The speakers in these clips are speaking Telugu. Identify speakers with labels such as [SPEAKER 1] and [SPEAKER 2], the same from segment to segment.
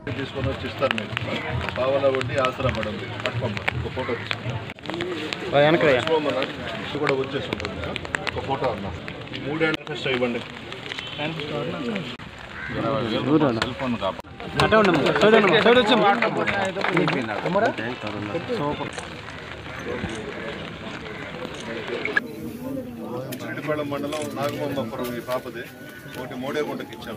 [SPEAKER 1] తీసుకొని వచ్చి ఇస్తారు మీకు పావలా వడ్డీ ఆసరా పడింది పట్టుకోమ్మ ఒక ఫోటో తీసుకుంటాం
[SPEAKER 2] వెనకరయ్యా
[SPEAKER 1] తీసుకోమన్నా ఇది కూడా వచ్చేసి ఉంటుంది ఒక ఫోటో అన్నా మూడేళ్ళ ఫస్ట్ ఇవ్వండి
[SPEAKER 2] అటే ఉండమ్మా సైడ్ ఉండమ్మా సైడ్ వచ్చామ్మా
[SPEAKER 1] రెడ్డిపాళెం మండలం నాగమాంబపురం ఈ పాపది ఒకటి మూడే గుంటకి ఇచ్చాం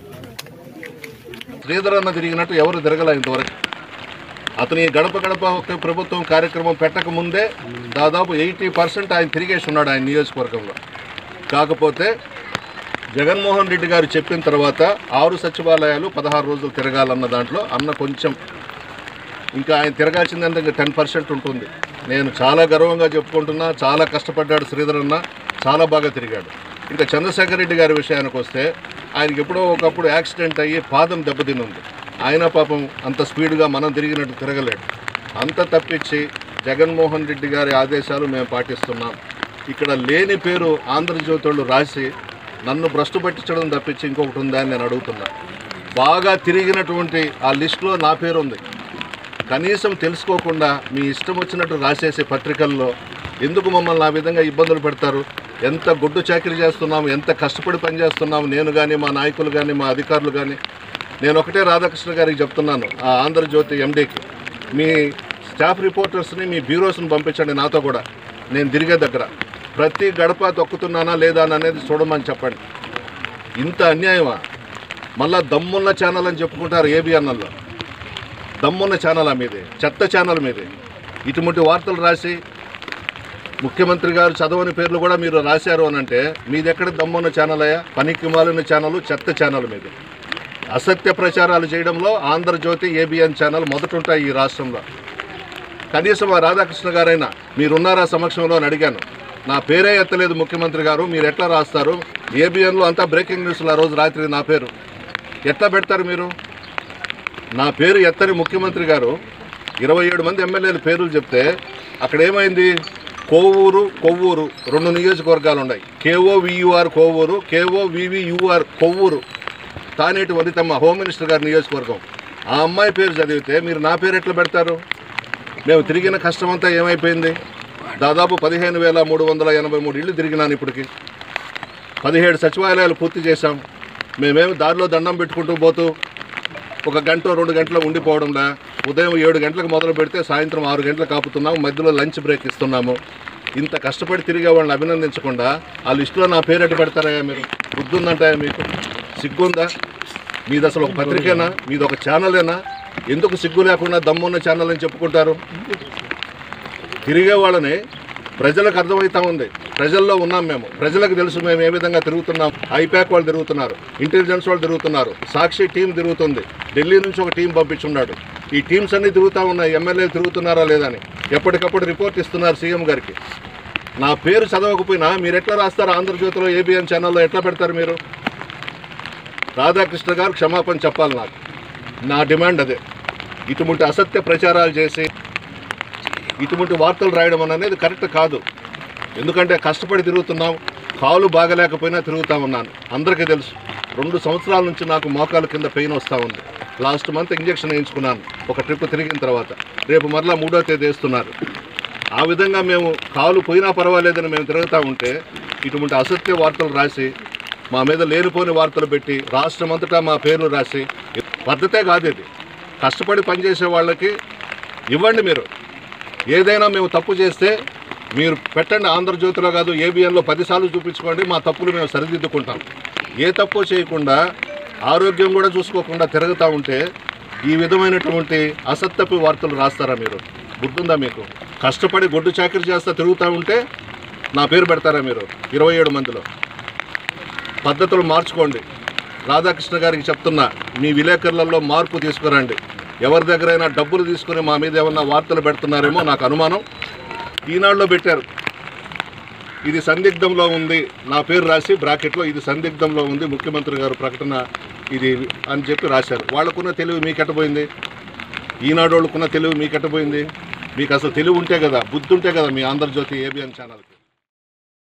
[SPEAKER 1] శ్రీధర్ అన్న తిరిగినట్టు ఎవరు తిరగల ఇంతవరకు అతని గడప గడప ఒక ప్రభుత్వం కార్యక్రమం పెట్టక ముందే దాదాపు ఎయిటీ పర్సెంట్ ఆయన తిరిగేసి ఉన్నాడు ఆయన నియోజకవర్గంలో కాకపోతే జగన్మోహన్ రెడ్డి గారు చెప్పిన తర్వాత ఆరు సచివాలయాలు పదహారు రోజులు తిరగాలన్న దాంట్లో అన్న కొంచెం ఇంకా ఆయన తిరగాల్సిందంటే ఇంకా టెన్ పర్సెంట్ ఉంటుంది నేను చాలా గర్వంగా చెప్పుకుంటున్నా చాలా కష్టపడ్డాడు శ్రీధర్ అన్న చాలా బాగా తిరిగాడు ఇంకా చంద్రశేఖర్ రెడ్డి గారి విషయానికి వస్తే ఆయనకి ఎప్పుడో ఒకప్పుడు యాక్సిడెంట్ అయ్యి పాదం దెబ్బతిని ఉంది ఆయన పాపం అంత స్పీడ్గా మనం తిరిగినట్టు తిరగలేడు అంత తప్పించి జగన్మోహన్ రెడ్డి గారి ఆదేశాలు మేము పాటిస్తున్నాం ఇక్కడ లేని పేరు ఆంధ్రజ్యోతి వాళ్ళు రాసి నన్ను భ్రష్టు పట్టించడం తప్పించి ఇంకొకటి ఉందా అని నేను అడుగుతున్నా బాగా తిరిగినటువంటి ఆ లిస్టులో నా పేరు ఉంది కనీసం తెలుసుకోకుండా మీ ఇష్టం వచ్చినట్టు రాసేసే పత్రికల్లో ఎందుకు మమ్మల్ని ఆ విధంగా ఇబ్బందులు పెడతారు ఎంత గుడ్డు చాకరీ చేస్తున్నాము ఎంత కష్టపడి పనిచేస్తున్నాము నేను కానీ మా నాయకులు కానీ మా అధికారులు కానీ నేను ఒకటే రాధాకృష్ణ గారికి చెప్తున్నాను ఆ ఆంధ్రజ్యోతి ఎండీకి మీ స్టాఫ్ రిపోర్టర్స్ని మీ బ్యూరోస్ని పంపించండి నాతో కూడా నేను తిరిగే దగ్గర ప్రతి గడప తొక్కుతున్నానా లేదా అని అనేది చూడమని చెప్పండి ఇంత అన్యాయమా మళ్ళా దమ్మున్న ఛానల్ అని చెప్పుకుంటారు ఏబిఎన్ఎల్లో దమ్మున్న ఛానల్ మీది చెత్త ఛానల్ మీది ఇటువంటి వార్తలు రాసి ముఖ్యమంత్రి గారు చదవని పేర్లు కూడా మీరు రాశారు అని అంటే మీది ఎక్కడ దమ్మున్న ఛానల్ అయ్యా పనికి మాలిన ఛానల్ చెత్త ఛానల్ మీది అసత్య ప్రచారాలు చేయడంలో ఆంధ్రజ్యోతి ఏబిఎన్ ఛానల్ మొదటుంటాయి ఈ రాష్ట్రంలో కనీసం ఆ రాధాకృష్ణ గారైనా మీరున్నారా సమక్షంలో అని అడిగాను నా పేరే ఎత్తలేదు ముఖ్యమంత్రి గారు మీరు ఎట్లా రాస్తారు ఏబిఎన్లో అంతా బ్రేకింగ్ న్యూస్లో ఆ రోజు రాత్రి నా పేరు ఎట్లా పెడతారు మీరు నా పేరు ఎత్తని ముఖ్యమంత్రి గారు ఇరవై ఏడు మంది ఎమ్మెల్యేల పేర్లు చెప్తే అక్కడ ఏమైంది కోవూరు కొవ్వూరు రెండు నియోజకవర్గాలు ఉన్నాయి కేఓ వియుఆర్ కోవూరు కేఓ వివియుఆర్ కొవ్వూరు తానేటి వనితమ్మ హోమ్ మినిస్టర్ గారి నియోజకవర్గం ఆ అమ్మాయి పేరు చదివితే మీరు నా పేరు ఎట్లా పెడతారు మేము తిరిగిన కష్టమంతా ఏమైపోయింది దాదాపు పదిహేను వేల మూడు వందల ఎనభై మూడు ఇళ్ళు తిరిగినాను ఇప్పటికి పదిహేడు సచివాలయాలు పూర్తి చేశాం మేమేమి దారిలో దండం పెట్టుకుంటూ పోతూ ఒక గంట రెండు గంటలు ఉండిపోవడంలా ఉదయం ఏడు గంటలకు మొదలు పెడితే సాయంత్రం ఆరు గంటలకు కాపుతున్నాము మధ్యలో లంచ్ బ్రేక్ ఇస్తున్నాము ఇంత కష్టపడి తిరిగే వాళ్ళని అభినందించకుండా ఆ లిస్టులో నా పేరు ఎట్టు పెడతారయ్యా మీరు బుద్ధి ఉందంటాయా మీకు సిగ్గుందా మీది అసలు ఒక పత్రికేనా మీది ఒక ఛానలేనా ఎందుకు సిగ్గు లేకుండా దమ్మున్న ఛానల్ అని చెప్పుకుంటారు తిరిగే వాళ్ళని ప్రజలకు అర్థమవుతా ఉంది ప్రజల్లో ఉన్నాం మేము ప్రజలకు తెలుసు మేము ఏ విధంగా తిరుగుతున్నాం ఐపాక్ వాళ్ళు తిరుగుతున్నారు ఇంటెలిజెన్స్ వాళ్ళు తిరుగుతున్నారు సాక్షి టీం తిరుగుతుంది ఢిల్లీ నుంచి ఒక టీం పంపించున్నాడు ఈ టీమ్స్ అన్నీ తిరుగుతూ ఉన్నాయి ఎమ్మెల్యేలు తిరుగుతున్నారా లేదని ఎప్పటికప్పుడు రిపోర్ట్ ఇస్తున్నారు సీఎం గారికి నా పేరు చదవకపోయినా మీరు ఎట్లా రాస్తారు ఆంధ్రజ్యోతిలో ఏబిఎన్ ఛానల్లో ఎట్లా పెడతారు మీరు రాధాకృష్ణ గారు క్షమాపణ చెప్పాలి నాకు నా డిమాండ్ అదే ఇటువంటి అసత్య ప్రచారాలు చేసి ఇటువంటి వార్తలు రాయడం అనేది కరెక్ట్ కాదు ఎందుకంటే కష్టపడి తిరుగుతున్నాం కాలు బాగలేకపోయినా తిరుగుతా ఉన్నాను అందరికీ తెలుసు రెండు సంవత్సరాల నుంచి నాకు మోకాలు కింద పెయిన్ వస్తూ ఉంది లాస్ట్ మంత్ ఇంజక్షన్ వేయించుకున్నాను ఒక ట్రిప్ తిరిగిన తర్వాత రేపు మరలా మూడో తేదీ వేస్తున్నారు ఆ విధంగా మేము కాలు పోయినా పర్వాలేదని మేము తిరుగుతూ ఉంటే ఇటువంటి అసత్య వార్తలు రాసి మా మీద లేనిపోని వార్తలు పెట్టి రాష్ట్రం అంతటా మా పేర్లు రాసి పద్ధతే కాదు ఇది కష్టపడి పనిచేసే వాళ్ళకి ఇవ్వండి మీరు ఏదైనా మేము తప్పు చేస్తే మీరు పెట్టండి ఆంధ్రజ్యోతిలో కాదు ఏబిఎన్లో పదిసార్లు చూపించుకోండి మా తప్పులు మేము సరిదిద్దుకుంటాం ఏ తప్పు చేయకుండా ఆరోగ్యం కూడా చూసుకోకుండా తిరుగుతూ ఉంటే ఈ విధమైనటువంటి అసత్యపు వార్తలు రాస్తారా మీరు గుర్తుందా మీకు కష్టపడి గొడ్డు చాకరీ చేస్తా తిరుగుతూ ఉంటే నా పేరు పెడతారా మీరు ఇరవై ఏడు మందిలో పద్ధతులు మార్చుకోండి రాధాకృష్ణ గారికి చెప్తున్నా మీ విలేకరులలో మార్పు తీసుకురండి ఎవరి దగ్గరైనా డబ్బులు తీసుకుని మా మీద ఏమన్నా వార్తలు పెడుతున్నారేమో నాకు అనుమానం ఈనాడులో పెట్టారు ఇది సందిగ్ధంలో ఉంది నా పేరు రాసి బ్రాకెట్లో ఇది సందిగ్ధంలో ఉంది ముఖ్యమంత్రి గారు ప్రకటన ఇది అని చెప్పి రాశారు వాళ్ళకున్న తెలివి మీకెట్టపోయింది ఈనాడు వాళ్ళకున్న తెలివి మీకెట్టపోయింది మీకు అసలు తెలివి ఉంటే కదా బుద్ధి ఉంటే కదా మీ ఆంధ్రజ్యోతి ఏబిఎన్ ఛానల్కి